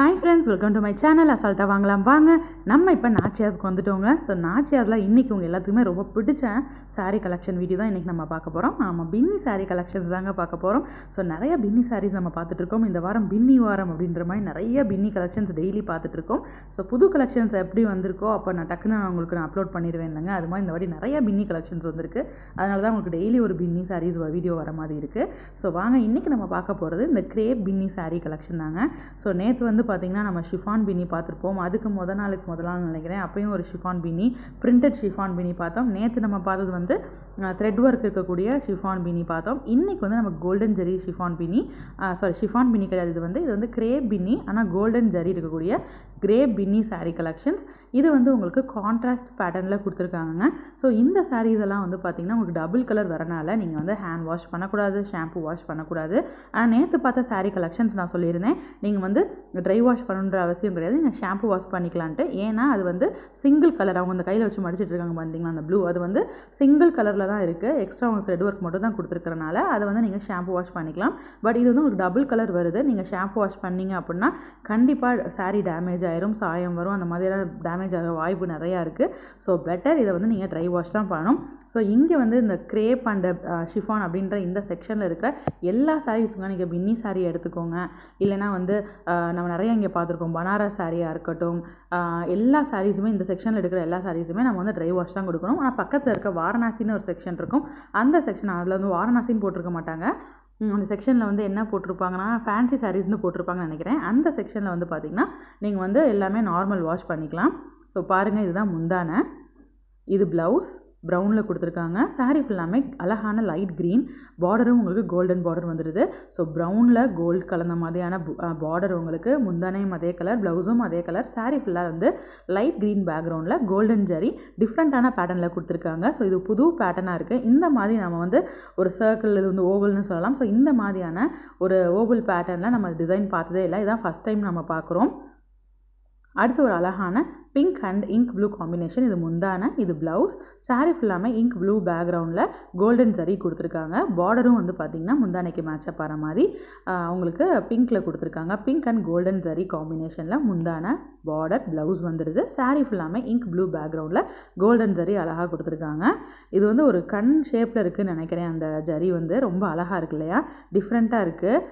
hi friends welcome to my channel அசால்ட்டாக வாங்கலாம் வாங்க நம்ம இப்போ நாச்சியாஸ்க்கு வந்துட்டோங்க ஸோ நாச்சியாஸில் இன்றைக்கி உங்கள் எல்லாத்துக்குமே ரொம்ப பிடிச்ச saree கலெக்ஷன் வீடியோ தான் இன்றைக்கி நம்ம பார்க்க போகிறோம் ஆமாம் பின்னி saree கலெக்ஷன்ஸ் தாங்க பார்க்க போகிறோம் ஸோ நிறைய பின்னி sarees நம்ம பார்த்துட்ருக்கோம் இந்த வாரம் பின்னி வாரம் அப்படின்ற மாதிரி நிறைய பின்னி கலெக்ஷன்ஸ் டெய்லி பார்த்துட்ருக்கோம் ஸோ புது கலெக்ஷன்ஸ் எப்படி வந்திருக்கோ அப்போ நான் டக்குன்னு நான் உங்களுக்கு நான் அப்லோட் பண்ணிடுவேன் இல்லைங்க அது மாதிரி இந்த வாட்டி நிறைய பின்னி கலெக்ஷன்ஸ் வந்திருக்கு அதனால தான் உங்களுக்கு டெய்லி ஒரு பின்னி sarees வீடியோ வர மாதிரி இருக்குது ஸோ வாங்க இன்றைக்கி நம்ம பார்க்க போகிறது இந்த கிரேப் பின்னி saree கலெக்ஷன் தாங்க ஸோ நேற்று வந்து பார்த்திங்கன்னா நம்ம ஷிஃபான் பின்னி பார்த்துருப்போம் அதுக்கு முத நாளுக்கு முத நாள் நினைக்கிறேன் அப்பயும் ஒரு ஷிஃபான் பின்னி பிரிண்டட் ஷிஃபான் பின்னி பார்த்தோம் நேற்று நம்ம பார்த்தது வந்து த்ரெட் ஒர்க் இருக்கக்கூடிய ஷிஃபான் பின்னி பார்த்தோம் இன்றைக்கி வந்து நம்ம golden zari chiffon Binny sari chiffon Binny கிடையாது இது வந்து இது வந்து கிரேப் பின்னி ஆனால் கோல்டன் ஜரி இருக்கக்கூடிய கிரேப் பின்னி saree கலெக்ஷன்ஸ் இது வந்து உங்களுக்கு கான்ட்ராஸ்ட் பேட்டர்னில் கொடுத்துருக்காங்கங்க ஸோ இந்த sarees எல்லாம் வந்து பார்த்திங்கன்னா உங்களுக்கு டபுள் கலர் வரனால நீங்கள் வந்து ஹேண்ட் வாஷ் பண்ணக்கூடாது ஷாம்பு வாஷ் பண்ணக்கூடாது ஆனால் நேற்று பார்த்த saree கலெக்ஷன்ஸ் நான் சொல்லியிருந்தேன் நீங்கள் வந்து ட்ரை வாஷ் பண்ணணுன்ற அவசியம் கிடையாது நீங்கள் ஷாம்பு வாஷ் பண்ணிக்கலான்ட்டு ஏன்னா அது வந்து சிங்கிள் கலர் அவங்க அந்த கையில் வச்சு மடிச்சிட்டு இருக்காங்க பார்த்தீங்களா அந்த ப்ளூ அது வந்து சிங்கிள் கலரில் தான் இருக்குது எக்ஸ்ட்ரா உங்களுக்கு த்ரெட் ஒர்க் மட்டும் தான் கொடுத்துருக்கறனால அதை வந்து நீங்கள் ஷாம்பு வாஷ் பண்ணிக்கலாம் பட் இது வந்து உங்களுக்கு டபுள் கலர் வருது நீங்கள் ஷாம்பு வாஷ் பண்ணீங்க அப்படின்னா கண்டிப்பாக saree டேமேஜ் ஆயிரும் சாயம் வரும் அந்த மாதிரியான டேமேஜ் ஆக வாய்ப்பு நிறையா இருக்குது ஸோ பெட்டர் இதை வந்து நீங்கள் ட்ரை வாஷ் தான் பண்ணணும் ஸோ இங்கே வந்து இந்த கிரேப் அண்ட் ஷிஃபான் அப்படின்ற இந்த செக்ஷனில் இருக்கிற எல்லா சாரீஸுங்க நீங்கள் பின்னி saree எடுத்துக்கோங்க இல்லைனா வந்து ஆஹ் நம்ம நிறைய இங்கே பார்த்துருக்கோம் பனாரஸ் சாரியாக இருக்கட்டும் ஆஹ் எல்லா சாரீஸுமே இந்த செக்ஷனில் எடுக்கிற எல்லா சாரீஸுமே நம்ம வந்து ட்ரை வாஷ் தான் கொடுக்கணும் ஆனால் பக்கத்தில் இருக்க வாரணாசின்னு ஒரு செக்ஷன் இருக்கும் அந்த செக்ஷன் அதில் வந்து வாரணாசின்னு போட்டிருக்க மாட்டாங்க ம், அந்த செக்ஷனில் வந்து என்ன போட்டிருப்பாங்கன்னா ஃபேன்சி சாரீஸ்னு போட்டிருப்பாங்கன்னு நினைக்கிறேன் அந்த செக்ஷனில் வந்து பார்த்திங்கன்னா நீங்கள் வந்து எல்லாமே நார்மல் வாஷ் பண்ணிக்கலாம் ஸோ பாருங்கள் இதுதான் முந்தான இது ப்ளவுஸ் ப்ரௌனில் கொடுத்துருக்காங்க saree ஃபுல்லாமே அழகான லைட் க்ரீன் பார்டரும் உங்களுக்கு கோல்டன் பார்டர் வந்துடுது ஸோ ப்ரௌனில் கோல்டு கலந்த மாதிரியான பார்டர் உங்களுக்கு முந்தானையும் அதே கலர் ப்ளவுஸும் அதே கலர் saree ஃபுல்லாக வந்து லைட் க்ரீன் பேக்ரவுண்டில் கோல்டன் ஜரி டிஃப்ரெண்ட்டான பேட்டர்னில் கொடுத்துருக்காங்க ஸோ இது புது பேட்டர்னாக இருக்குது இந்த மாதிரி நம்ம வந்து ஒரு சர்க்கிள் இது வந்து ஓவல்னு சொல்லலாம் ஸோ இந்த மாதிரியான ஒரு ஓவல் பேட்டர்னில் நம்ம டிசைன் பார்த்ததே இல்லை இதான் ஃபஸ்ட் டைம் நம்ம பார்க்குறோம் அடுத்து ஒரு அழகான pink and ink blue combination இது முந்தான இது ப்ளவுஸ் saree ஃபுல்லாமே இங்க் ப்ளூ பேக்ரவுண்டில் கோல்டன் ஜரி கொடுத்துருக்காங்க பார்டரும் வந்து பார்த்திங்கன்னா முந்தானைக்கு மேட்சப் ஆகிற மாதிரி ஆஹ், உங்களுக்கு பிங்க்கில் கொடுத்துருக்காங்க பிங்க் அண்ட் கோல்டன் ஜரி காம்பினேஷனில் முந்தான பார்டர் ப்ளவுஸ் வந்துடுது saree ஃபுல்லாமே இங்க் ப்ளூ பேக்ரவுண்டில் கோல்டன் ஜரி அழகாக கொடுத்துருக்காங்க இது வந்து ஒரு கண் ஷேப்பில் இருக்குதுன்னு நினைக்கிறேன் அந்த ஜரி வந்து ரொம்ப அழகாக இருக்கு இல்லையா டிஃப்ரெண்ட்டாக இருக்குது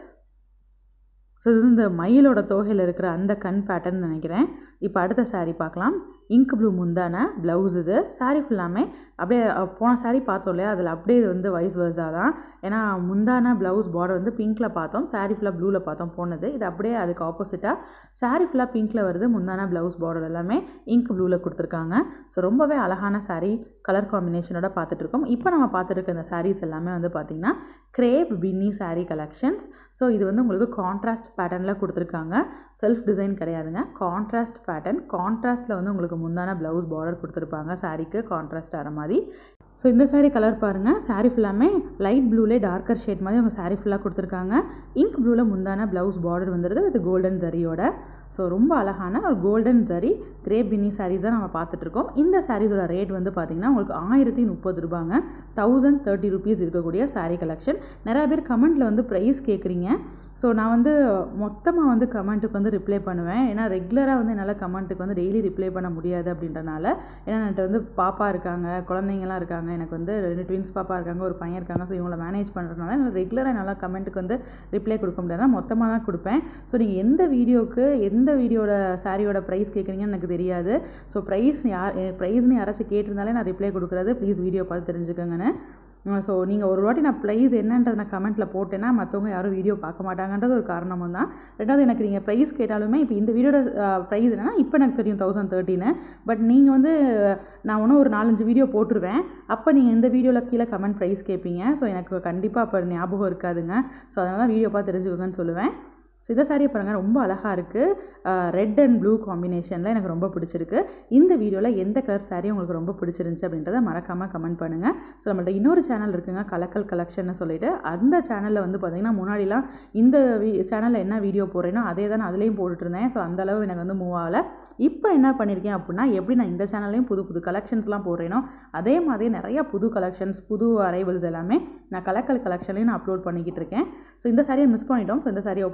ஸோ இது வந்து இந்த மயிலோட தோகையில் இருக்கிற அந்த கண் பேட்டர்ன் நினைக்கிறேன் இப்போ அடுத்த saree பார்க்கலாம் இங்க் ப்ளூ முந்தான ப்ளவுஸ் இது saree ஃபுல்லாமே அப்படியே அஹ், போன saree பார்த்தோம் இல்லையா அதில் அப்படியே இது வந்து வைஸ் வர்ஸா தான் ஏன்னா முந்தான ப்ளவுஸ் பார்டர் வந்து பிங்க்கில் பார்த்தோம் saree ஃபுல்லாக ப்ளூவில் பார்த்தோம் போனது இது அப்படியே அதுக்கு ஆப்போசிட்டாக saree ஃபுல்லாக பிங்க்கில் வருது முந்தான ப்ளவுஸ் பார்டர் எல்லாமே இங்க் ப்ளூவில் கொடுத்துருக்காங்க ஸோ ரொம்பவே அழகான saree கலர் காம்பினேஷனோட பார்த்துட்ருக்கோம் இப்போ நம்ம பார்த்துருக்க இந்த sarees எல்லாமே வந்து பார்த்திங்கன்னா கிரேப் பின்னி saree கலெக்ஷன்ஸ் ஸோ இது வந்து உங்களுக்கு கான்ட்ராஸ்ட் பேட்டர்னில் கொடுத்துருக்காங்க செல்ஃப் டிசைன் கிடையாதுங்க கான்ட்ராஸ்ட் பேட்டர்ன் கான்ட்ராஸ்ட்டில் வந்து உங்களுக்கு முந்தான ப்ளவுஸ் பார்டர் கொடுத்துருப்பாங்க சாரீக்கு கான்ட்ராஸ்ட் ஆகிற மாதிரி ஸோ இந்த saree கலர் பாருங்கள் saree ஃபுல்லாமே லைட் ப்ளூலே டார்க்கர் ஷேட் மாதிரி உங்கள் saree ஃபுல்லாக கொடுத்துருக்காங்க இங்க் ப்ளூவில் முந்தான ப்ளவுஸ் பார்டர் வந்துடுது வித் கோல்டன் ஜரியோட ஸோ ரொம்ப அழகான ஒரு golden zari grey Binny sarees தான் நம்ம பார்த்துட்ருக்கோம் இந்த சாரீஸோட ரேட் வந்து பார்த்திங்கன்னா உங்களுக்கு ஆயிரத்தி முப்பது ரூபாங்க தௌசண்ட் தேர்ட்டி ருபீஸ் இருக்கக்கூடிய saree கலெக்ஷன் நிறைய பேர் கமெண்ட்டில் வந்து ப்ரைஸ் கேட்குறீங்க ஸோ நான் வந்து மொத்தமாக வந்து கமெண்ட்டுக்கு வந்து ரிப்ளை பண்ணுவேன் ஏன்னா ரெகுலராக வந்து என்னால் கமெண்ட்டுக்கு வந்து டெய்லி ரிப்ளை பண்ண முடியாது அப்படின்றனால ஏன்னா என்கிட்ட வந்து பாப்பா இருக்காங்க குழந்தைங்கலாம் இருக்காங்க எனக்கு வந்து ரெண்டு ட்வின்ஸ் பாப்பா இருக்காங்க ஒரு பையன் இருக்காங்க ஸோ இவங்கள மேனேஜ் பண்ணுறதுனால என்னால் ரெகுலராக என்னால் கமெண்ட்டுக்கு வந்து ரிப்ளை கொடுக்க முடியாது மொத்தமாக தான் கொடுப்பேன் ஸோ நீங்கள் எந்த வீடியோக்கு எந்த வீடியோட சாரியோட ப்ரைஸ் கேட்குறீங்கன்னு எனக்கு தெரியாது ஸோ ப்ரைஸ் யார் ப்ரைஸ்னு யாராச்சும் கேட்டிருந்தாலே நான் ரிப்ளை கொடுக்குறது ப்ளீஸ் வீடியோ பார்த்து தெரிஞ்சுக்கோங்கன்னு ஸோ நீங்கள் ஒரு வாட்டி நான் ப்ரைஸ் என்னன்றதை நான் கமெண்ட்டில் போட்டேன்னா மற்றவங்க யாரும் வீடியோ பார்க்க மாட்டாங்கன்றது ஒரு காரணமும் தான் ரெண்டாவது எனக்கு நீங்கள் ப்ரைஸ் கேட்டாலுமே இப்போ இந்த வீடியோட ப்ரைஸ் என்னன்னா இப்போ எனக்கு தெரியும் தௌசண்ட் தேர்ட்டின்னு பட் நீங்கள் வந்து நான் இன்னும் ஒரு நாலஞ்சு வீடியோ போட்டுருவேன் அப்போ நீங்கள் இந்த வீடியோவில் கீழே கமெண்ட் ப்ரைஸ் கேட்பீங்க ஸோ எனக்கு கண்டிப்பாக அப்போ ஞாபகம் இருக்காதுங்க ஸோ அதனால தான் வீடியோ பார்த்து தெரிஞ்சுக்கோங்கன்னு சொல்லுவேன் ஸோ இந்த சாரியை பாருங்கள் ரொம்ப அழகாக இருக்குது ரெட் அண்ட் ப்ளூ காம்பினேஷனில் எனக்கு ரொம்ப பிடிச்சிருக்கு இந்த வீடியோவில் எந்த கலர் saree உங்களுக்கு ரொம்ப பிடிச்சிருந்துச்சு அப்படின்றத மறக்காமல் கமெண்ட் பண்ணுங்கள் ஸோ நம்மள்ட்ட இன்னொரு சேனல் இருக்குங்க கலக்கல் கலெக்ஷன்னு சொல்லிட்டு அந்த சேனலில் வந்து பார்த்திங்கன்னா முன்னாடிலாம் இந்த சேனலில் என்ன வீடியோ போடுறேனோ அதே தான் நான் அதுலேயும் போட்டுட்டு இருந்தேன் ஸோ அந்த அளவு எனக்கு வந்து மூவ் ஆகலை இப்போ என்ன பண்ணியிருக்கேன் அப்படின்னா எப்படி நான் இந்த சேனல்லையும் புது புது கலெக்ஷன்ஸ்லாம் போடுறேனோ அதே மாதிரி நிறையா புது கலெக்ஷன்ஸ் புது அரைவல்ஸ் எல்லாமே நான் கலக்கல் கலெக்ஷன்லையும் நான் அப்லோட் பண்ணிக்கிட்டு இருக்கேன் ஸோ இந்த சாரியை மிஸ் பண்ணிட்டோம் ஸோ இந்த சாரியை ஓப்பன் பண்ணி காமிச்சு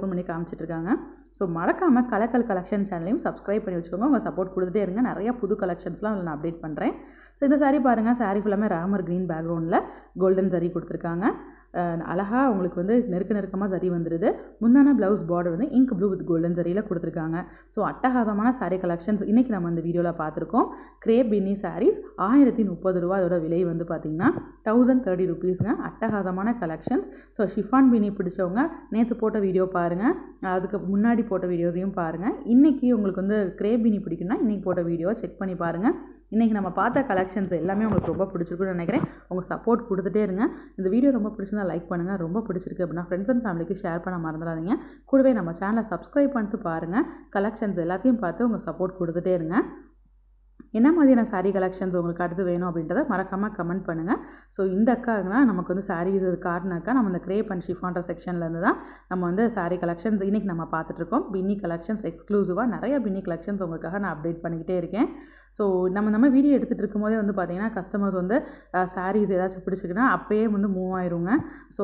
காமிச்சிட்ருக்காங்க ஸோ மறக்காமல் கலக்கல் கலெக்ஷன் சேனலையும் சப்ஸ்கிரைப் பண்ணி வச்சுக்கோங்க உங்கள் சப்போர்ட் கொடுத்துட்டே இருங்க நிறைய புது கலெக்ஷன்ஸ்லாம் அதில் நான் அப்டேட் பண்ணுறேன் ஸோ இந்த saree பாருங்கள் saree ஃபுல்லாமே ராமர் க்ரீன் பேக்ரவுண்டில் கோல்டன் சரி கொடுத்துருக்காங்க அழகாக உங்களுக்கு வந்து நெருக்க நெருக்கமாக சரி வந்துடுது முந்தான ப்ளவுஸ் பார்டர் வந்து இங்க் ப்ளூ வித் கோல்டன் சரியில் கொடுத்துருக்காங்க ஸோ அட்டகாசமான saree கலெக்ஷன்ஸ் இன்றைக்கி நம்ம இந்த வீடியோவில் பார்த்துருக்கோம் கிரேப் பின்னி sarees ஆயிரத்தி முப்பது ரூபா அதோட விலை வந்து பார்த்திங்கன்னா தௌசண்ட் தேர்ட்டி ருபீஸுங்க அட்டகாசமான கலெக்ஷன்ஸ் ஸோ ஷிஃபான் பின்னி பிடிச்சவங்க நேற்று போட்ட வீடியோ பாருங்கள் அதுக்கு முன்னாடி போட்ட வீடியோஸையும் பாருங்கள் இன்றைக்கி உங்களுக்கு வந்து கிரேப் பின்னி பிடிக்குன்னா இன்றைக்கி போட்ட வீடியோவை செக் பண்ணி பாருங்கள் இன்றைக்கி நம்ம பார்த்த கலெக்ஷன்ஸ் எல்லாமே உங்களுக்கு ரொம்ப பிடிச்சிருக்குன்னு நினைக்கிறேன் உங்கள் சப்போர்ட் கொடுத்துட்டே இருங்க இந்த வீடியோ ரொம்ப பிடிச்சிருந்தா லைக் பண்ணுங்கள் ரொம்ப பிடிச்சிருக்கு அப்படின்னா ஃப்ரெண்ட்ஸ் அண்ட் ஃபேமிலிக்கு ஷேர் பண்ண மறந்துடாதீங்க கூடவே நம்ம சேனலை சப்ஸ்கிரைப் பண்ணிட்டு பாருங்கள் கலெக்ஷன்ஸ் எல்லாத்தையும் பார்த்து உங்கள் சப்போர்ட் கொடுத்துட்டே இருங்க என்ன மாதிரியான saree கலெக்ஷன்ஸ் உங்களுக்கு அடுத்து வேணும் அப்படின்றத மறக்காமல் கமெண்ட் பண்ணுங்கள் ஸோ இந்த அக்காங்கன்னா நமக்கு வந்து சாரீஸ் காட்டின அக்கா நம்ம இந்த கிரேப் அண்ட் ஷிஃபான்ற செக்ஷன்லேருந்து தான் நம்ம வந்து saree கலெக்ஷன்ஸ் இன்றைக்கி நம்ம பார்த்துட்ருக்கோம் பின்னி கலெக்ஷன்ஸ் எக்ஸ்க்ளூசிவாக நிறைய பின்னி கலெக்ஷன்ஸ் உங்களுக்காக நான் அப்டேட் பண்ணிக்கிட்டே இருக்கேன் ஸோ நம்ம நம்ம வீடியோ எடுத்துகிட்டு இருக்கும்போதே வந்து பார்த்தீங்கன்னா கஸ்டமர்ஸ் வந்து சாரீஸ் ஏதாச்சும் பிடிச்சிருக்குன்னா அப்போயே வந்து மூவ் ஆயிருங்க ஸோ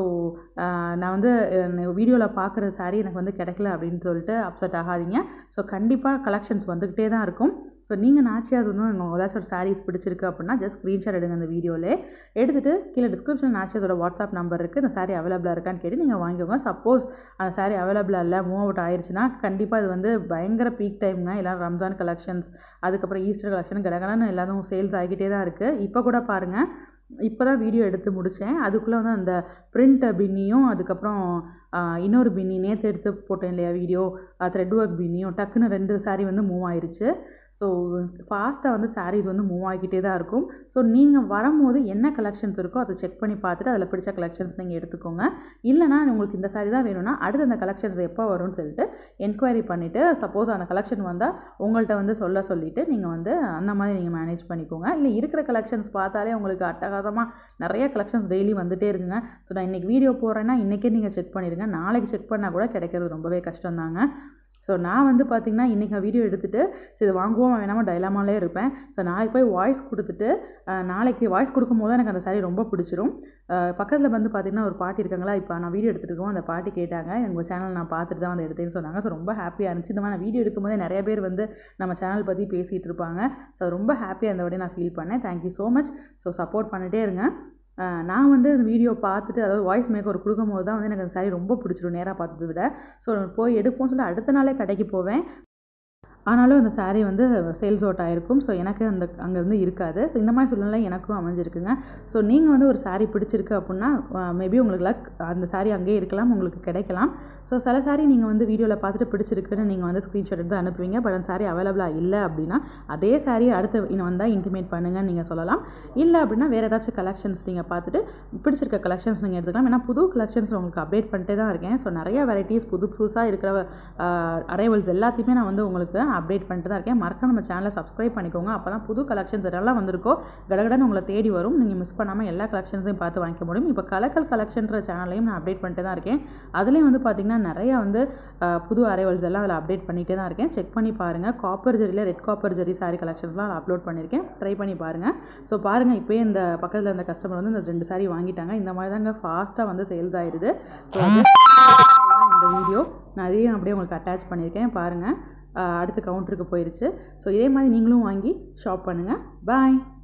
நான் வந்து வீடியோவில் பார்க்குற saree எனக்கு வந்து கிடைக்கல அப்படின்னு சொல்லிட்டு அப்செட் ஆகாதீங்க ஸோ கண்டிப்பாக கலெக்ஷன்ஸ் வந்துக்கிட்டே தான் இருக்கும் ஸோ நீங்கள் நாச்சியாஸ் வந்து உங்கள் ஏதாச்சும் ஒரு சாரீஸ் பிடிச்சிருக்கு அப்படின்னா ஜஸ்ட் ஸ்க்ரீன்ஷாட் எடுங்க அந்த வீடியோவில் எடுத்துகிட்டு கீழே டிஸ்கிரிப்ஷன் நாச்சியாஸோட வாட்ஸ்அப் நம்பர் இருக்குது இந்த saree அவைலபிளாக இருக்கான்னு கேட்டு நீங்கள் வாங்கிக்கோங்க சப்போஸ் அந்த saree அவைலபிளாக இல்லை மூவ் அவுட் ஆயிடுச்சுன்னா கண்டிப்பாக இது வந்து பயங்கர பீக் டைம்ங்க எல்லாம் ரம்ஜான் கலெக்ஷன்ஸ் அதுக்கப்புறம் ஈஸ்டர் கலெக்ஷன் கடகடன்னு எல்லாரும் சேல்ஸ் ஆகிக்கிட்டே தான் இருக்குது இப்போ கூட பாருங்கள் இப்போ தான் வீடியோ எடுத்து முடித்தேன் அதுக்குள்ளே வந்து அந்த பிரிண்ட் பின்னியும் அதுக்கப்புறம் ஆஹ், இன்னொரு பின்னி நேற்று எடுத்து போட்டேன் இல்லையா வீடியோ த்ரெட் ஒர்க் பின்னியும் டக்குன்னு ரெண்டு saree வந்து மூவ் ஆயிருச்சு ஸோ ஃபாஸ்ட்டாக வந்து sarees வந்து மூவ் ஆகிக்கிட்டே தான் இருக்கும் ஸோ நீங்கள் வரும்போது என்ன கலெக்ஷன்ஸ் இருக்கோ அதை செக் பண்ணி பார்த்துட்டு அதில் பிடிச்ச கலெக்ஷன்ஸ் நீங்கள் எடுத்துக்கோங்க இல்லைனா உங்களுக்கு இந்த saree தான் வேணும்னா அடுத்து அந்த கலெக்ஷன்ஸ் எப்போ வரும்னு சொல்லிட்டு என்கொயரி பண்ணிவிட்டு சப்போஸ் அந்த கலெக்ஷன் வந்தால் உங்கள்கிட்ட வந்து சொல்ல சொல்லிவிட்டு நீங்கள் வந்து அந்த மாதிரி நீங்கள் மேனேஜ் பண்ணிக்கோங்க இல்லை இருக்கிற கலெக்ஷன்ஸ் பார்த்தாலே உங்களுக்கு அட்டகாசமாக நிறைய கலெக்ஷன்ஸ் டெய்லி வந்துட்டே இருக்குங்க ஸோ நான் இன்றைக்கி வீடியோ போடுறேன்னா இன்றைக்கே நீங்கள் செக் பண்ணிடுங்க நாளைக்கு செக் பண்ணால் கூட கிடைக்கிறது ரொம்பவே கஷ்டம் தாங்க ஸோ நான் வந்து பார்த்திங்கன்னா இன்றைக்கி நான் வீடியோ எடுத்துகிட்டு சரி இது வாங்குவோம் வேணாமா டைலாமாலே இருப்பேன் ஸோ நாளைக்கு போய் வாய்ஸ் கொடுத்துட்டு அஹ், நாளைக்கு வாய்ஸ் கொடுக்கும்போது தான் எனக்கு அந்த saree ரொம்ப பிடிச்சிரும் பக்கத்தில் வந்து பார்த்திங்கன்னா ஒரு பாட்டி இருக்காங்களா இப்போ நான் வீடியோ எடுத்துகிட்டு இருக்கோம் அந்த பாட்டி கேட்டாங்க உங்கள் சேனல் நான் பார்த்துட்டு தான் வந்து எடுத்தேன்னு சொன்னாங்க ஸோ ரொம்ப ஹாப்பியாக இருந்துச்சு இந்த மாதிரி நான் வீடியோ எடுக்கும்போதே நிறைய பேர் வந்து நம்ம சேனல் பற்றி பேசிகிட்டு இருப்பாங்க ஸோ ரொம்ப ஹாப்பியாக அந்த நான் ஃபீல் பண்ணேன் thank you so much so support பண்ணிட்டே இருங்க அஹ் நான் வந்து அந்த வீடியோ பார்த்துட்டு அதாவது வாய்ஸ் மேக்கர் கொடுக்கும்போது தான் வந்து எனக்கு அந்த saree ரொம்ப பிடிச்சிரும் நேராக பார்த்ததை விட ஸோ போய் எடுப்போம்னு சொல்லி அடுத்த நாளே கடைக்கு போவேன் ஆனாலும் அந்த saree வந்து சேல்ஸ் அவுட் ஆகிருக்கும் ஸோ எனக்கு அந்த அங்கேருந்து இருக்காது ஸோ இந்த மாதிரி சூழ்நிலை எனக்கும் அமைஞ்சிருக்குங்க ஸோ நீங்கள் வந்து ஒரு saree பிடிச்சிருக்கு அப்படின்னா மேபி உங்களுக்கு லக் அந்த saree அங்கேயே இருக்கலாம் உங்களுக்கு கிடைக்கலாம் ஸோ சில saree நீங்கள் வந்து வீடியோவில் பார்த்துட்டு பிடிச்சிருக்குன்னு நீங்கள் வந்து ஸ்க்ரீன்ஷாட் எடுத்து அனுப்புவீங்க பட் அந்த saree அவைலபிளாக இல்லை அப்படின்னா அதே saree அடுத்து இன்னும் வந்தால் இன்டிமேட் பண்ணுங்கன்னு நீங்கள் சொல்லலாம் இல்லை அப்படின்னா வேறு ஏதாச்சும் கலெக்ஷன்ஸ் நீங்கள் பார்த்துட்டு பிடிச்சிருக்க கலெக்ஷன்ஸ் நீங்கள் எடுத்துக்கலாம் ஏன்னா புது கலெக்ஷன்ஸ் உங்களுக்கு அப்டேட் பண்ணிட்டே தான் இருக்கேன் ஸோ நிறைய வெரைட்டிஸ் புது புதுசாக இருக்கிற அரைவல்ஸ் எல்லாத்தையுமே நான் வந்து உங்களுக்கு அப்டேட் பண்ணிட்டு தான் இருக்கேன் மறக்காம நம்ம சேனலை சப்ஸ்கிரைப் பண்ணிக்கோங்க அப்போ தான் புது கலெக்ஷன்ஸ் எல்லாம் வந்திருக்கோ கடகடன்னு உங்களை தேடி வரும் நீங்கள் மிஸ் பண்ணாமல் எல்லா கலெக்ஷன்ஸையும் பார்த்து வாங்கிக்க முடியும் இப்போ கலக்கல் கலெக்ஷன்ற சேனலையும் நான் அப்டேட் பண்ணிட்டு தான் இருக்கேன் அதுலேயும் வந்து பார்த்திங்கன்னா நிறையா வந்து அஹ், புது அரைவல்ஸ் எல்லாம் அதில் அப்டேட் பண்ணிகிட்டே தான் இருக்கேன் செக் பண்ணி பாருங்கள் காப்பர் ஜெரியில் ரெட் காப்பர் ஜெரி சாரி கலெக்ஷன்ஸ்லாம் அதில் அப்லோட் பண்ணியிருக்கேன் ட்ரை பண்ணி பாருங்கள் ஸோ பாருங்கள் இப்போயே இந்த பக்கத்தில் இருந்த கஸ்டமர் வந்து இந்த ரெண்டு சாரி வாங்கிட்டாங்க இந்த மாதிரி தாங்க ஃபாஸ்ட்டாக வந்து சேல்ஸ் ஆயிடுது ஸோ இந்த வீடியோ நான் அதையும் அப்படியே உங்களுக்கு அட்டாச் பண்ணியிருக்கேன் பாருங்கள் அடுத்த கவுண்டருக்கு போயிடுச்சு ஸோ இதே மாதிரி நீங்களும் வாங்கி ஷாப் பண்ணுங்கள் பாய்